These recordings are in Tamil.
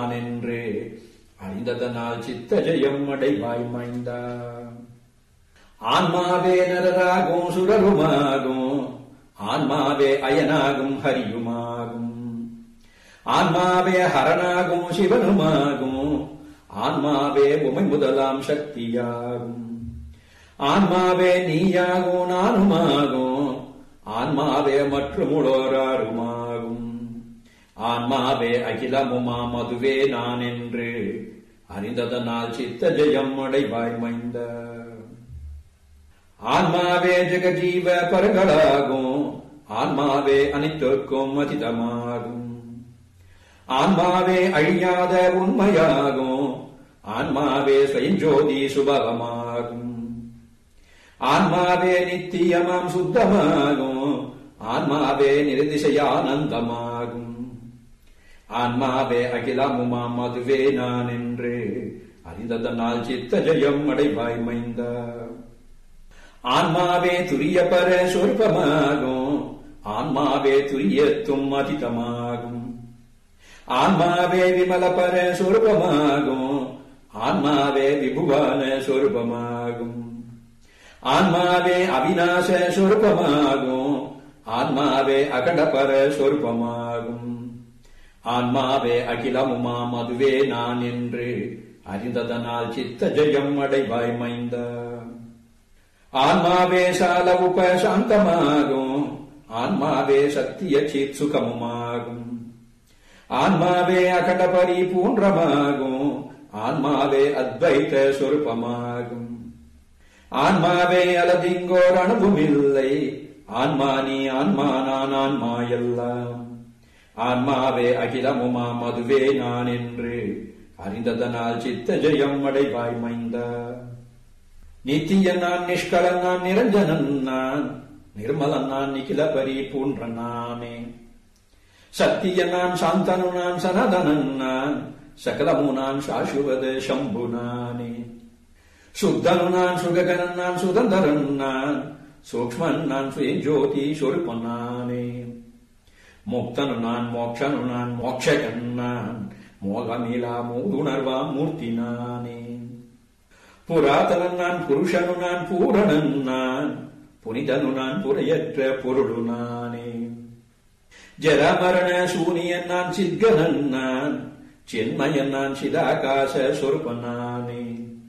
நான் என்று அறிந்ததனால் சித்த ஜெயம் அடைவாய் மைந்தா ஆன்மாவே நரராகும் சுரருமாகும் ஆன்மாவே அயனாகும் ஹரியுமாகும் ஆன்மாவே ஹரனாகும் சிவனுமாகும் ஆன்மாவே உமை முதலாம் சக்தியாகும் ஆன்மாவே நீயாகும் நானுமாகும் ஆன்மாவே மற்றுமுளோராருமாகும் ஆன்மாவே அகிலமுமாம் அதுவே நான் என்று அறிந்ததனால் சித்த ஜெயம் அடைவாய் மைந்த ஆன்மாவே ஜெகஜீவ பரகளாகும் ஆன்மாவே அனைத்திற்கும் அதிதமாகும் ஆன்மாவே அழியாத உண்மையாகும் ஆன்மாவே ஸ்வயஞ்சோதி சுபவமாகும் ஆன்மாவே நித்தியமாம் சுத்தமாகும் ஆன்மாவே நிர்திசையானந்தமாகும் ஆன்மாவே அகிலமுமாம் அதுவே நான் என்று அறிந்ததனால் சித்த ஜெயம் அடைவாய் மைந்த ஆன்மாவே துரிய பர சொற்பமாகும் ஆன்மாவே துரியத்தும் அதிதமாகும் ஆன்மாவே விமல பர சொருபமாகும் ஆன்மாவே விபுவான சொருபமாகும் ஆன்மாவே அவிநாச சொருபமாகும் ஆன்மாவே அகடபர சொருபமாகும் ஆன்மாவே அகிலமுமாம் அதுவே நான் என்று அறிந்ததனால் சித்த ஜெயம் அடைவாய் மைந்த ஆன்மாவே சால உப சாந்தமாகும் ஆன்மாவே சத்திய சித் சுகமுமாகும் ஆன்மாவே அகண்ட பரிபூன்றமாகும் ஆன்மாவே அத்வைத சொருப்பமாகும் ஆன்மாவே அலதிங்கோர் அனுபவமில்லை ஆன்மா நீ ஆன்மா நான் ஆன்மா எல்லாம் ஆன்மாவே அகிலமுமாம் அதுவே நான் என்று அறிந்ததனால் சித்த ஜெயம் அடைவாய் மைந்தா நித்திய நான் நிஷ்கலன் நான் நிரஞ்சனன் நான் நிர்மலன் நான் நிகில பரிபூன்ற நானே சத்திய நான் சாந்தனு நான் சனதனன் நான் சகலமு நான் சாசுவத சம்பு நானே சுத்தனு நான் சுககனன் நான் சுதந்திரன் நான் சூக்மன் நான் சுயஜோதி சொருப்பன் நானே முக்தனு நான் மோக்ஷனு நான் மோக்ஷகன் நான் மோகமிலா மூதுணர்வாம் மூர்த்தி நானே புராதனன் நான் புருஷனு நான் பூரணன் நான் புனிதனு நான் புரையற்ற பொருளு நானே ஜரமரண சூனியன் நான் சித்கனன் நான் சின்மயன் நான் சிதாகாச சொருப்பன் நானே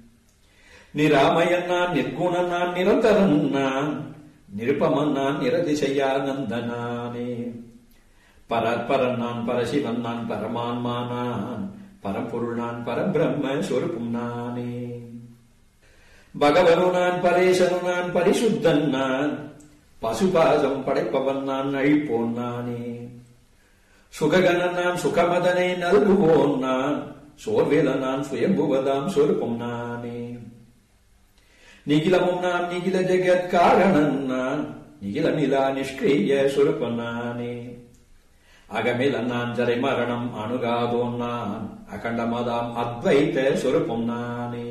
நிராமயன் நான் நிர்குணன் நான் நிரந்தரன் நான் நிருப்பமன் நான் நிரதிசையானந்த நானே பரற்பரன் நான் பரசிவன் நான் பரமான்மா நான் பரம்பொருள் நான் பரபிரம்ம சொருப்பும் நானே பகவனு நான் பரேசனு நான் பரிசுத்தன் நான் பசுபாசம் படைப்பவன் நான் அழிப்போன் நானே சுககனன் நான் சுகமதனை நல்குவோன் நான் சோர்வேல நான் சுயம்புவதாம் சொருப்பம் நானே நிகிலமும் நான் நிகில ஜெகத் காரணன் நான் நிகிலமிலா நிஷ்கிரிய சொருப்பன் நானே அகமில நான் ஜரை மரணம் அணுகாதோன் நான் அகண்டமதாம் அத்வைத்த சொருப்பம் நானே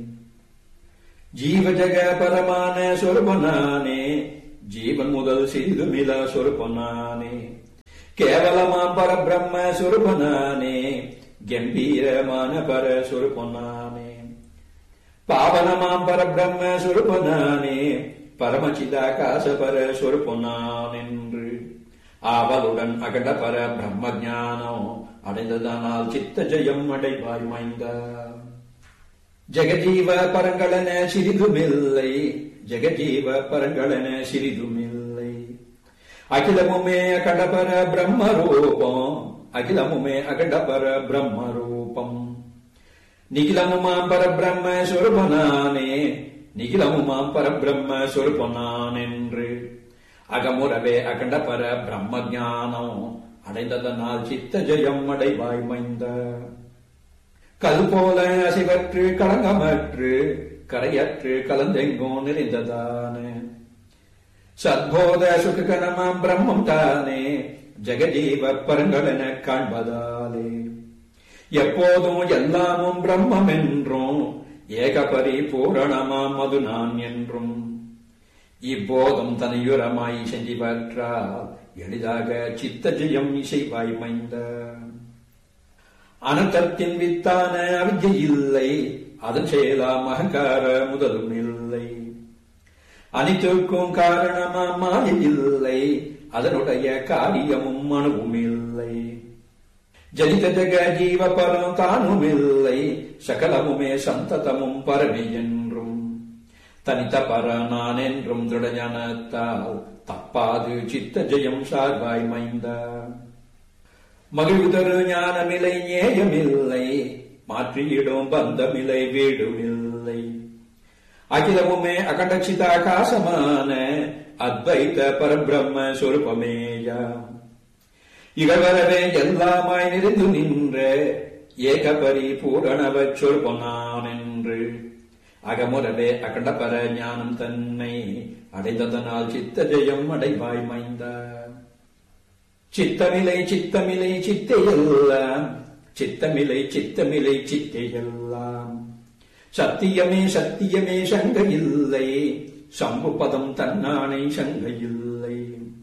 ஜீவ ஜக பரமான சொருபனானே ஜீவன் முதல் சிறிதுமில சொருபனானே கேவலமாம் பரபிரம்ம சொருபனானே கம்பீரமான பர சொருபனானே பாவனமாம் பரபிரம்ம சொருபனானே பரமச்சிதாகாச பர சொருபனான் என்று ஆவலுடன் அகண்ட பர பிரம்ம ஞானம் அடைந்ததனால் சித்த ஜெயம் அடைவாய் மைந்தா ஜெகஜீவ பரங்களன சிறிதுமில்லை ஜெகஜீவ பரங்களன சிறிதுமில்லை அகிலமுமே அகண்டபர பிரம்ம ரூபம் அகிலமுமே அகண்டபர பிரம்ம ரூபம் நிகிலமுமாம் பரபிரம்ம சொருபனானே நிகிலமுமாம் பரபிரம்ம சொருபனான் என்று அகமுறவே அகண்டபர பிரம்ம ஞானம் அடைந்ததனால் சித்த ஜெயம் அடைவாய் மைந்த கல் போல அசைவற்று களங்கமற்று கரையற்று கலந்தெங்கும் நிறைந்ததான சத்போத சுககனமாம் பிரம்மம் தானே ஜெகஜீவ பரங்களென காண்பதாலே எப்போதும் எல்லாமும் பிரம்மம் என்றும் ஏக பரிபூரணமாம் அது நான் என்றும் இப்போதும் தனியுரமாய் செஞ்சிவற்றால் எளிதாக சித்த ஜெயம் இசைவாய் மைந்த அனந்தத்தின் வித்தான அவிஜை இல்லை அதன் செயலாம் அகங்கார முதலும் இல்லை அனைத்திற்கும் காரணமா மாயை இல்லை அதனுடைய காரியமும் அணுவும் இல்லை ஜனித ஜக ஜீவ பரம் தானும் இல்லை சகலமுமே சந்ததமும் பரவி என்றும் தனித்த பர நான் என்றும் திருடஞானத்தால் தப்பாது சித்த ஜெயம் சார்பாய் மைந்தா மகிழ்வுதரு ஞானமில்லை நேயமில்லை மாற்றியிடும் பந்தமில்லை வீடுமில்லை அகிலமுமே அகண்டச்சிதாகாசமான அத்வைத பரபிரம்ம சொருபமேயாம் இகவரவே எல்லாமாய் நிறைந்து நின்ற ஏகபரி பூரணவ சொற்பொன்னான் என்று அகமுறவே அகண்டபர ஞானம் தன்னை அடைந்ததனால் சித்த ஜெயம் அடைவாய் மைந்தா சித்தமிலை சித்தமிலை சித்தையெல்லாம் சித்தமிலை சித்தமிலை சித்தையெல்லாம் சத்தியமே சத்தியமே சங்க இல்லை சம்பு பதம் தன்னானை சங்க இல்லை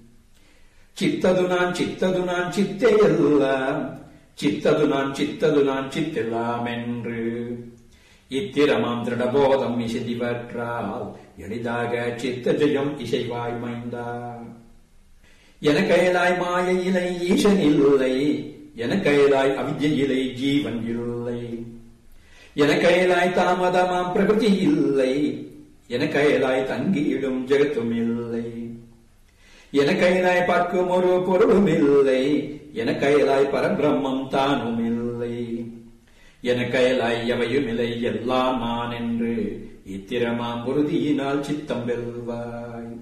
சித்தது நான் சித்தது நான் சித்தையெல்லாம் சித்தது நான் சித்தது நான் சித்தெல்லாம் என்று இத்திரமாம் திருடபோதம் இசைதிவற்றால் எளிதாக சித்த ஜெயம் இசைவாய் மைந்தார் எனக்கயலாய் மாயையிலை ஈசன் இல்லை எனக்கயலாய் அவிஜையிலை ஜீவன் இல்லை எனக்கயலாய் தாமதமாம் பிரகிருதி இல்லை எனக்கயலாய் தங்கியிடும் ஜெகத்தும் இல்லை எனக்கயலாய் பார்க்கும் ஒரு பொருளும் இல்லை எனக்கயலாய் பரபிரம்மம் தானும் இல்லை எனக்கயலாய் எவையும் இல்லை எல்லாம் நான் என்று இத்திரமாம் உறுதியினால் சித்தம் வெல்வாய்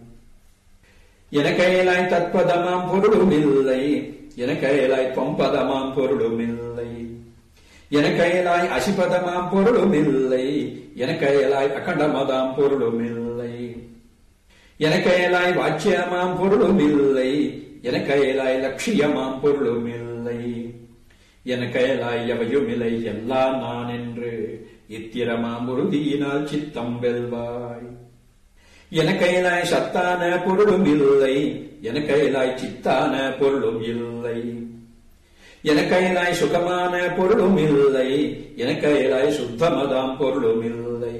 எனக்கயலாய் தற்பதமாம் பொருளும் இல்லை எனக்கயலாய் தொம்பதமாம் பொருளும் இல்லை எனக்கயலாய் அசிபதமாம் பொருளும் இல்லை எனக்கயலாய் அகண்டமதாம் பொருளும் இல்லை எனக்கயலாய் வாச்சியமாம் பொருளும் இல்லை எனக்கயலாய் லட்சியமாம் பொருளும் இல்லை எனக்கயலாய் எவையும் இல்லை எல்லாம் நான் என்று இத்திரமாம் உறுதியினால் சித்தம் வெல்வாய் எனக்கயலாய் சத்தான பொருளும் இல்லை எனக்கயலாய் சித்தான பொருளும் இல்லை எனக்கயலாய் சுகமான பொருளும் இல்லை எனக்கயலாய் சுத்தமதாம் பொருளும் இல்லை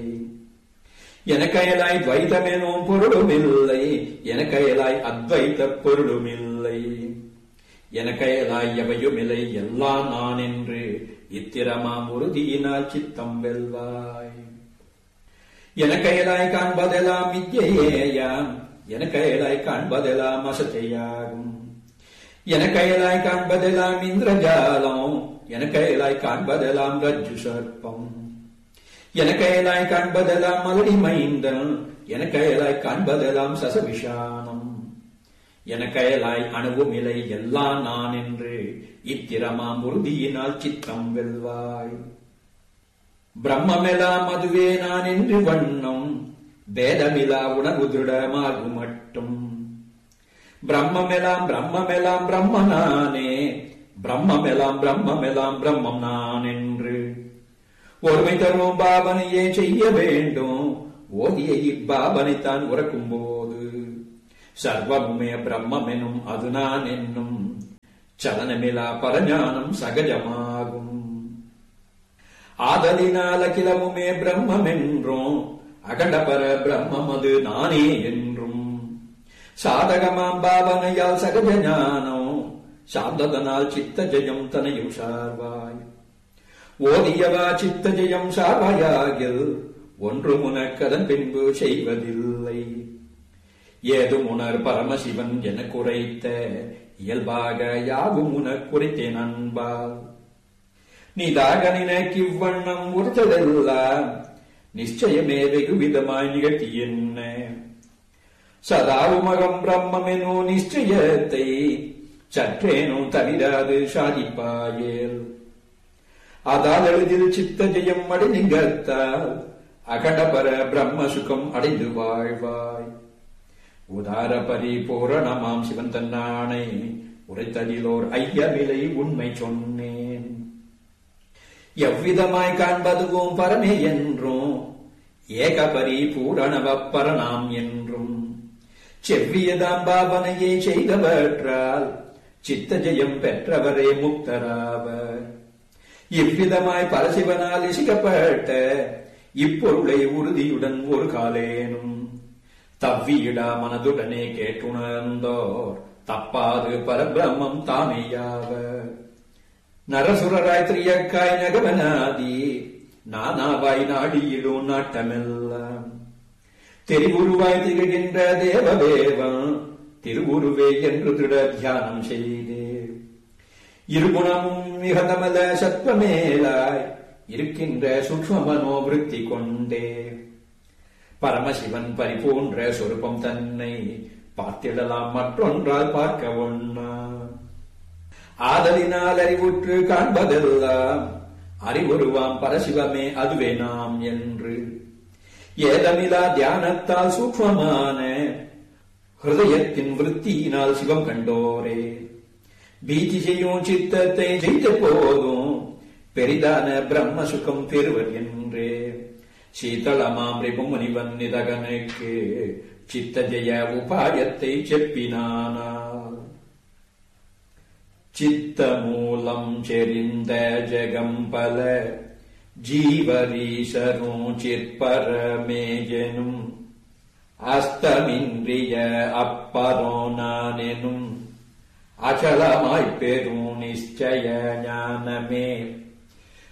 எனக்கயலாய் துவைதமெனும் பொருளும் இல்லை எனக்கயலாய் அத்வைத பொருளும் இல்லை எனக்கயலாய் எவையும் இல்லை எல்லாம் நான் என்று இத்திரமாம் உறுதியினால் சித்தம் வெல்வாய் எனக்கயலாய் காண்பதெல்லாம் மித்யேயாம் எனக்கயலாய் காண்பதெல்லாம் அசத்தையாகும் எனக்கயலாய் காண்பதெல்லாம் இந்திரஜாலம் எனக்கயலாய் காண்பதெல்லாம் ரஜ்ஜு சர்ப்பம் எனக்கயலாய் காண்பதெல்லாம் மலடி மைந்தன் எனக்கயலாய் காண்பதெல்லாம் சசவிஷானம் எனக்கயலாய் அணுவும் இலை எல்லாம் நான் என்று இத்திரமாம் உறுதியினால் சித்தம் வெல்வாய் பிரம்மெல்லாம் அதுவே நான் என்று வண்ணம் வேதமிலா உணர்வு திருடமாகு மட்டும் பிரம்மெல்லாம் பிரம்மெல்லாம் பிரம்ம நானே பிரம்மெல்லாம் பிரம்மெல்லாம் பிரம்மம் நான் என்று ஒருமை தரும் பாவனையே செய்ய வேண்டும் ஓதிய இப்பாவனை தான் உறக்கும் போது சர்வமுமே பிரம்மெனும் அது நான் என்னும் சலனமிலா பரஞானம் சகஜமாகும் ஆதலினால் அகிலமுமே பிரம்மம் என்றும் அகண்டபர பிரம்மம் அது நானே என்றும் சாதகமாம் பாவனையால் சகஜ ஞானம் சாந்ததனால் சித்த ஜெயம் தனையும் சார்வாய் ஓதியவா சித்த ஜெயம் சார்வாயாகில் ஒன்று உனக்கதன் பின்பு செய்வதில்லை ஏதும் உணர் பரமசிவன் என குறைத்த இயல்பாக யாவும் உனக் குறைத்தேன் அன்பால் நீதாக நினைக்கிவ்வண்ணம் உறுத்ததெல்லாம் நிச்சயமே வெகு விதமாய் நிகழ்த்தி என்ன சதாவுமகம் பிரம்மெனோ நிச்சயத்தை சற்றேனும் தவிராது சாதிப்பாயேல் அதால் எளிதில் சித்த ஜெயம் அடைந்திங்கத்தால் அகடபர பிரம்ம சுகம் அடைந்து வாழ்வாய் உதார பரிபூரணமாம் சிவன் தன்னானை உரைத்ததிலோர் ஐயவிலை உண்மை சொன்னேன் எவ்விதமாய் காண்பதுவும் பரமே என்றும் ஏகபரி பூரணவப்பரணாம் என்றும் செவ்வியதாம் பாவனையை செய்தவற்றால் சித்த ஜெயம் பெற்றவரே முக்தராவர் இவ்விதமாய் பரசிவனால் இசிக்கப்பட்ட இப்பொருளை உறுதியுடன் ஒரு காலேனும் தவ்வியிடா மனதுடனே கேட்டுணர்ந்தோர் தப்பாது பரபிரம்மம் தாமேயாவ நரசுரராய் திரியக்காய் நகவனாதி நானாவாய் நாடியிடும் நாட்டமெல்லாம் தெரிவுருவாய் திகழ்கின்ற தேவதேவன் திருவுருவே என்று திட தியானம் செய்தே இருகுணமும் மிகதமல சத்வமேலாய் இருக்கின்ற சூக்ம மனோவிருத்தி கொண்டே பரமசிவன் பரிபோன்ற சொருபம் தன்னை பார்த்திடலாம் மற்றொன்றால் பார்க்க ஒண்ணா ஆதலினால் அறிவுற்று காண்பதெல்லாம் அறிவுருவாம் பரசிவமே அதுவே நாம் என்று ஏதமிலா தியானத்தால் சூக்மமான ஹிருதயத்தின் விருத்தியினால் சிவம் கண்டோரே பீதி செய்யும் சித்தத்தை ஜெயித்த போதும் பெரிதான பிரம்ம சுகம் பெறுவர் என்றே சீதளமாம் முனிவன் நிதகனுக்கு சித்த ஜெய உபாயத்தை செப்பினானால் சித்த மூலம் செறிந்த ஜெகம்பல ஜீவரீசரும் சிற்பரமேஜனும் அஸ்தமின்றிய அப்பரோ நானெனும் அச்சலமாய்ப் பெறும் நிச்சய ஞானமே